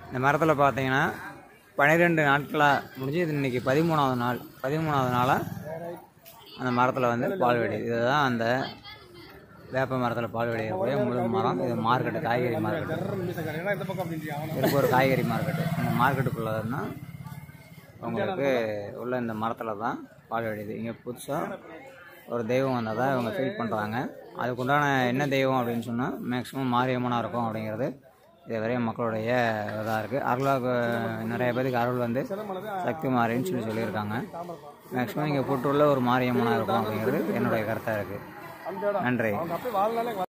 இந்த மரத்தில் பார்த்தீங்கன்னா பன்னிரெண்டு நாட்களாக முடிஞ்சு இது இன்னைக்கு பதிமூணாவது நாள் பதிமூணாவது நாளாக அந்த மரத்தில் வந்து பால் வெடியுது இதுதான் அந்த வேப்ப மரத்தில் பால் வெடிக்கக்கூடிய முழு மரம் இது மார்க்கெட்டு காய்கறி மார்க்கெட்டு இதுக்கு ஒரு காய்கறி மார்க்கெட்டு இந்த மார்க்கெட்டுக்குள்ளே தான் உங்களுக்கு உள்ள இந்த மரத்தில் தான் பால் வெடியுது இங்கே புதுசாக ஒரு தெய்வம் வந்ததாக இவங்க ஃபீல் பண்ணுறாங்க அதுக்குண்டான என்ன தெய்வம் அப்படின்னு சொன்னால் மேக்ஸிமம் மாரியம்மனாக இருக்கும் அப்படிங்கிறது இது வரையும் மக்களுடைய இதாக இருக்குது அருளாக நிறைய பேருக்கு அருள் வந்து சக்தி மாறின்னு சொல்லி சொல்லியிருக்காங்க மேக்ஸிமம் இங்கே புட்டுள்ள ஒரு மாரியம்மனாக இருக்கும் அப்படிங்கிறது என்னுடைய கருத்தாக இருக்குது நன்றி அப்படியே வாழ்நாளே